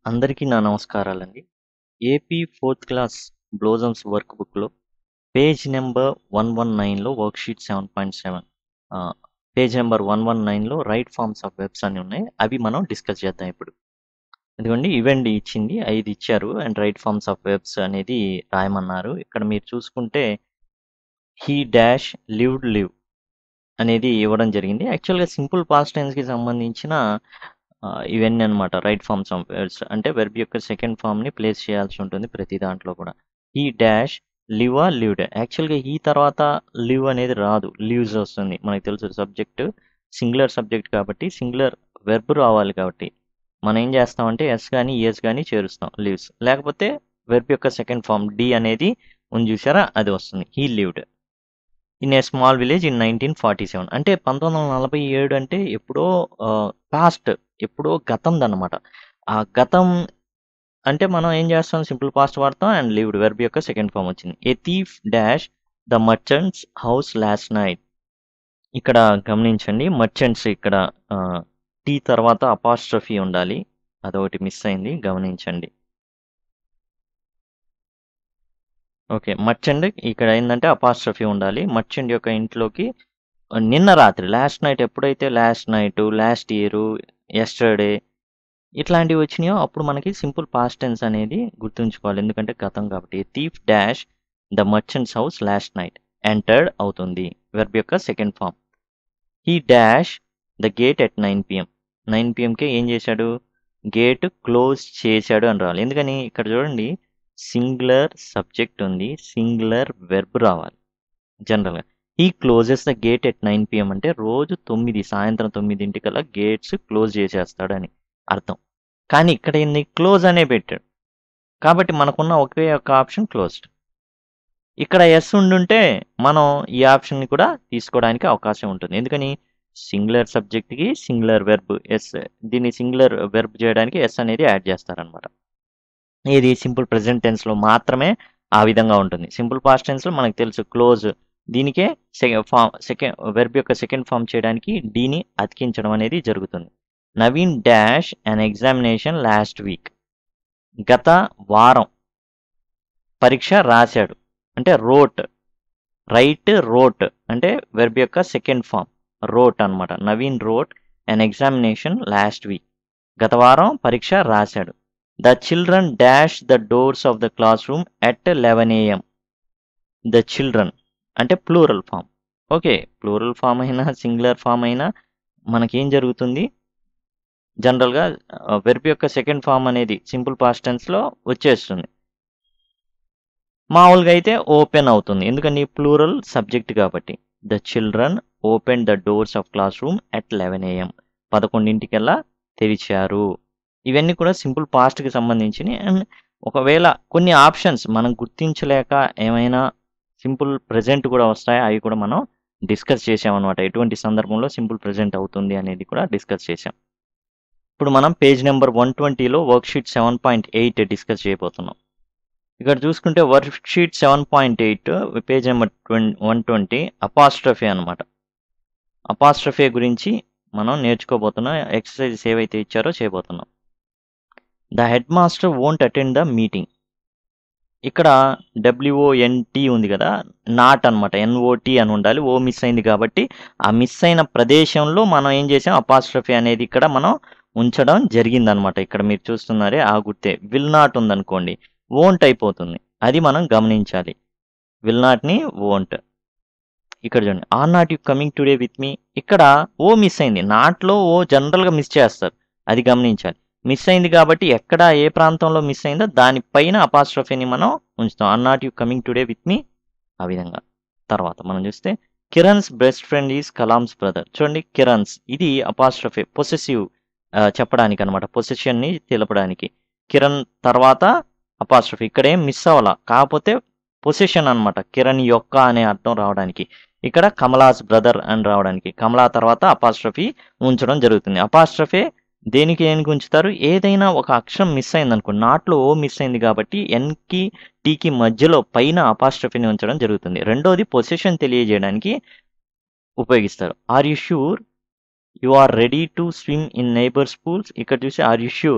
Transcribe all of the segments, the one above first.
అందరికీ నా నమస్కారాలండి. AP fourth class blossoms work బుక్‌లో పేజ్ నంబర్ 119లో వర్క్‌షీట్ 7.7 ఆహ్, పేజ్ నంబర్ 119లో రైట్ ఫార్మ్స్ ఆఫ్ వెర్బ్స్ అని ఉన్నాయి. అవి మనం డిస్కస్ చేద్దాం ఇప్పుడు. ఇదిగోండి ఇవండి ఇచ్చింది. 5 ఇచ్చారు and right forms of verbs అనేది రాయమన్నారు. ఇక్కడ మీరు చూసుకుంటే హీ డాష్ లివ్డ్ లివ్ అనేది ఇవ్వడం జరిగింది. యాక్చువల్‌గా సింపుల్ పాస్ట్ టెన్స్‌కి సంబంధించిన ఆహ్, ఇవన్నీ అన్నమాట రైట్ ఫార్మ్స్ ఆఫ్ వెర్బ్స్. అంటే వెర్బ్ యొక్క సెకండ్ ఫార్మ్‌ని ప్లేస్ చేయాల్సి ఉంటుంది ప్రతి దాంట్లో కూడా. He dash live lived. యాక్చువల్‌గా హీ తర్వాత లివ్ అనేది రాదు. లివ్స్ వస్తుంది. మనకు తెలుసు సబ్జెక్ట్ సింగులర్ సబ్జెక్ట్ కాబట్టి సింగులర్ వెర్బ్ రావాలి కాబట్టి మనం ఏం చేస్తామంటే ఎస్ గాని, ఈఎస్ గాని చేరుస్తాం లివ్స్. లేకపోతే వెర్బ్ యొక్క సెకండ్ ఫార్మ్ డి అనేది ఉంది చూసారా అది వస్తుంది. He lived in a small village in 1947 అంటే 1947 అంటే ఎప్పుడో ఆహ్, పాస్ట్ ఎప్పుడో గతందన్నమాట. ఆ గతం అంటే మనం ఏం చేస్తాం సింపుల్ పాస్ట్ వాడతాం అండ్ లివ్డ్ వెర్బ్ యొక్క సెకండ్ ఫార్మ్ వచ్చింది. A thief dash the merchant's house last night. ఇక్కడ గమనించండి మర్చెంట్స్ ఇక్కడ ఆహ్, టీ తర్వాత అపాస్ట్రఫీ ఉండాలి. అదొకటి మిస్ అయింది గమనించండి. ఓకే. మర్చెంట్ ఇక్కడ ఏందంటే అపాస్ట్రఫీ ఉండాలి. మర్చెంట్ యొక్క ఇంట్లోకి నిన్న రాత్రి లాస్ట్ నైట్ ఎప్పుడైతే last night, last year, yesterday ఇట్లాంటివి వచ్చినాయో అప్పుడు మనకి సింపుల్ పాస్ట్ టెన్స్ అనేది గుర్తుంచుకోవాలి. ఎందుకంటే గతం కాబట్టి. Thief dash the merchant's house last night entered అవుతుంది. వెర్బ్ యొక్క second form. He dash the gate at 9 PM. 9 పీఎంకే ఏం చేశాడు? గేట్ క్లోజ్ చేశాడు అని రావాలి. ఎందుకని ఇక్కడ చూడండి సింగులర్ సబ్జెక్ట్ ఉంది. సింగులర్ వెర్బ్ రావాలి జనరల్‌గా. He closes the gate at 9 PM అంటే రోజు 9 సాయంత్రం 9 గేట్స్ క్లోజ్ చేసేస్తాడని అర్థం. కానీ ఇక్కడ ఏంది క్లోజ్ అనే పెట్టాడు. కాబట్టి మనకున్న ఒకే ఒక ఆప్షన్ క్లోజ్డ్. ఇక్కడ యెస్ ఉండుంటే మనం ఈ ఆప్షన్‌ని కూడా తీసుకోవడానికి అవకాశం ఉంటుంది. ఎందుకని సింగులర్ సబ్జెక్ట్‌కి సింగులర్ వెర్బ్ యెస్ దీన్ని సింగులర్ వెర్బ్ చేయడానికి యెస్ అనేది యాడ్ చేస్తారన్నమాట. ఇది సింపుల్ ప్రెజెంట్ టెన్స్‌లో మాత్రమే ఆ విధంగా ఉంటుంది. సింపుల్ పాస్ట్ టెన్స్‌లో మనకు తెలుసు క్లోజ్ దీనికే సె ఫార్మ్ సెకండ్ వెర్బ్ యొక్క సెకండ్ ఫార్మ్ చేయడానికి డీని అతికించడం అనేది జరుగుతుంది. Naveen dash an examination last week. గత వారం పరీక్ష రాశాడు. అంటే రోట్. రైట్ రోట్ అంటే వెర్బ్ యొక్క సెకండ్ ఫార్మ్ రోట్ అన్నమాట. Naveen wrote an examination last week. గత వారం పరీక్ష రాశాడు. The children dash the doors of the class room at 11 AM. The children అంటే plural form. Okay. Plural form అయినా సింగులర్ ఫార్మ్ అయినా మనకేం జరుగుతుంది? జనరల్‌గా ఆహ్, వెర్బ్ యొక్క సెకండ్ ఫార్మ్ అనేది సింపుల్ పాస్ట్ టెన్స్‌లో వచ్చేస్తుంది. మామూలుగా అయితే ఓపెన్ అవుతుంది. ఎందుకని ప్లూరల్ సబ్జెక్ట్ కాబట్టి. The children open the doors of class room at 11 AM. 11 తెరిచారు. ఇవన్నీ కూడా సింపుల్ పాస్ట్‌కి సంబంధించినయి అండ్ ఒకవేళ కొన్ని ఆప్షన్స్ మనం గుర్తించలేక ఏమైనా సింపుల్ ప్రెజెంట్ కూడా వస్తాయా అవి కూడా మనం డిస్కస్ చేసామన్నమాట. ఎటువంటి సందర్భంలో సింపుల్ ప్రెజెంట్ అవుతుంది అనేది కూడా డిస్కస్ చేసాం. ఇప్పుడు మనం పేజ్ నంబర్ 120లో వర్క్‌షీట్ 7.8 డిస్కస్ చేయబోతున్నాం. ఇక్కడ చూసుకుంటే వర్క్‌షీట్ 7.8 పేజ్ నంబర్ ట్వెన్ 120 అపాస్ట్రఫీ అన్నమాట. అపాస్ట్రఫీ గురించి మనం నేర్చుకోబోతున్నాం. ఎక్సర్‌సైజెస్ ఏవైతే ఇచ్చారో చేయబోతున్నాం. The head master won't attend the meeting. ఇక్కడ డబ్ల్యూఓఎన్‌టి ఉంది కదా! నాట్ అన్నమాట. ఎన్‌ఓటి అని ఉండాలి. ఓ మిస్ అయింది కాబట్టి ఆ మిస్ అయిన ప్రదేశంలో మనం ఏం చేసాం అపాస్ట్రఫీ అనేది ఇక్కడ మనం ఉంచడం జరిగిందన్నమాట. ఇక్కడ మీరు చూస్తున్నారే ఆ గుర్తే. విల్ నాట్ ఉందనుకోండి వోంట్ అయిపోతుంది. అది మనం గమనించాలి. విల్ నాట్‌ని వోంట్. ఇక్కడ చూడండి. Are not you coming today with me. ఇక్కడ ఓ మిస్ అయింది. నాట్‌లో ఓ జనరల్‌గా మిస్ చేస్తారు. అది గమనించాలి. మిస్ అయింది కాబట్టి ఎక్కడ ఏ ప్రాంతంలో మిస్ అయిందో దాని పైన అపాస్ట్రఫీని మనం ఉంచుతాం. Are not you coming today with me ఆ విధంగా. తర్వాత మనం చూస్తే Kiran's best friend is Kalam's brother. చూడండి కిరణ్స్ ఇది అపాస్ట్రఫీ పొసెసివ్ ఆహ్, చెప్పడానికన్నమాట. పొసెషన్‌ని తెలపడానికి. కిరణ్ తర్వాత అపాస్ట్రఫీ. ఇక్కడేం మిస్ అవ్వల. కాకపోతే పొసెషన్ అన్నమాట. కిరణ్ యొక్క అనే అర్థం రావడానికి. ఇక్కడ కమలాస్ బ్రదర్ అని రావడానికి. కమలా తర్వాత అపాస్ట్రఫీ ఉంచడం జరుగుతుంది. అపాస్ట్రఫీ దేనికి దేనికి ఉంచుతారు? ఏదైనా ఒక అక్షరం మిస్ అయిందనుకోండి. నాట్‌లో ఓ మిస్ అయింది కాబట్టి ఎన్‌కి, టీకి మధ్యలో పైన అపాస్ట్రఫీని ఉంచడం జరుగుతుంది. రెండోది పొసెషన్ తెలియజేయడానికి ఉపయోగిస్తారు. Are you sure you are ready to swim in neighbours pools. ఇక్కడ చూసి are you sure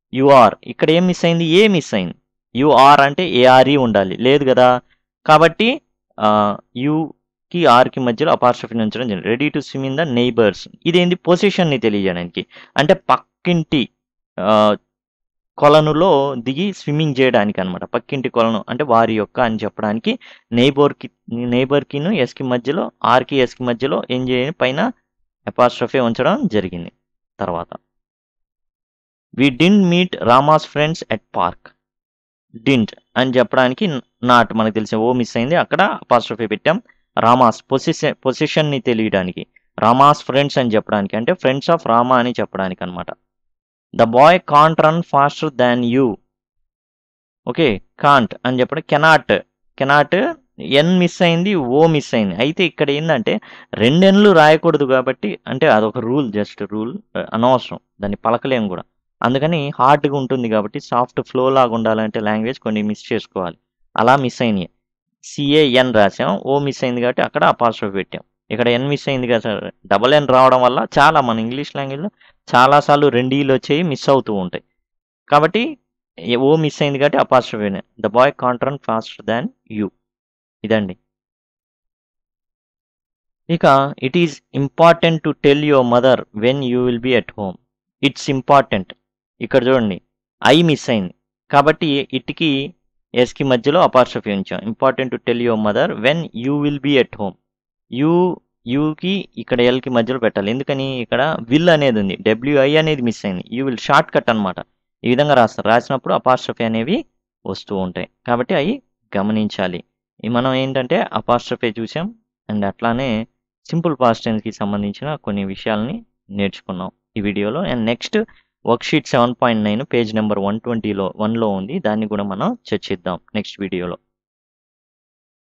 you are ఇక్కడ ఏం మిస్ అయింది ఏ మిస్ అయింది యు ఆర్ అంటే ఏఆర్ఈ ఉండాలి లేదు కదా కాబట్టి యుకి ఆర్కి మధ్యలో అపార్షఫిని ఉంచడం జరిగింది ready to swim in the neighbours ఇదేంది పొజిషన్ని తెలియజేయడానికి అంటే పక్కింటి ఆ, కొలనులో దిగి స్విమ్మింగ్ చేయడానికి అనమాట పక్కింటి కొలను అంటే వారి యొక్క అని చెప్పడానికి నైబర్కి నైబర్కిను ఎస్కి మధ్యలో ఆర్కి ఎస్కి మధ్యలో ఏం చేయని పైన అపాస్ట్రఫే ఉంచడం జరిగింది తర్వాత we didn't meet Rama's friends at park didn't అని చెప్పడానికి నాట్ మనకు తెలిసిన ఓ మిస్ అయింది అక్కడ అపాస్ట్రఫీ పెట్టాం రామాస్ పొసిషన్ పొసిషన్ని తెలియడానికి రామాస్ ఫ్రెండ్స్ అని చెప్పడానికి అంటే ఫ్రెండ్స్ ఆఫ్ రామా అని చెప్పడానికి అనమాట the boy can't run faster than you okay can't అని చెప్పడం కెనాట్ కెనాట్ ఎన్ మిస్ అయింది ఓ మిస్ అయింది అయితే ఇక్కడ ఏంటంటే రెండెన్లు రాయకూడదు కాబట్టి అంటే అదొక రూల్ జస్ట్ రూల్ అనవసరం దాన్ని పలకలేం కూడా అందుకని హార్డ్గా ఉంటుంది కాబట్టి సాఫ్ట్ ఫ్లో లాగా ఉండాలంటే లాంగ్వేజ్ కొన్ని మిస్ చేసుకోవాలి అలా మిస్ అయినాయి సిఏఎన్ రాసాం ఓ మిస్ అయింది కాబట్టి అక్కడ అపాస్ట్రఫ్ పెట్టాం ఇక్కడ ఎన్ మిస్ అయింది కదా సార్ డబల్ ఎన్ రావడం వల్ల చాలా మన ఇంగ్లీష్ లాంగ్వేజ్లో చాలాసార్లు రెండీలు వచ్చేవి మిస్ అవుతూ ఉంటాయి కాబట్టి ఏ- ఓ మిస్ అయింది కాబట్టి apostrophe the boy can't run faster than you ఇదండి ఇక it is important to tell your mother when you will be at home it's important ఇక్కడ చూడండి ఐ మిస్ అయింది కాబట్టి ఇట్కి ఎస్కి మధ్యలో అపార్షఫీ ఉంచాం important to tell your mother when you will be at home you యూకి ఇక్కడ ఎల్కి మధ్యలో పెట్టాలి ఎందుకని ఇక్కడ విల్ అనేది ఉంది డబ్ల్యూఐ అనేది మిస్ అయింది యూ విల్ షార్ట్ కట్ అనమాట ఈ విధంగా రాస్తారు రాసినప్పుడు అపాస్ట్రఫీ అనేవి వస్తూ ఉంటాయి కాబట్టి అవి గమనించాలి ఈ మనం ఏంటంటే అపాస్ట్రఫీ చూసాం అండ్ అట్లానే సింపుల్ పాస్ట్ టెన్స్కి సంబంధించిన కొన్ని విషయాల్ని నేర్చుకున్నాం ఈ వీడియోలో and next worksheet seven point nine page number one ట్వంటీలో వన్లో ఉంది దాన్ని కూడా మనం చర్చిద్దాం నెక్స్ట్ వీడియోలో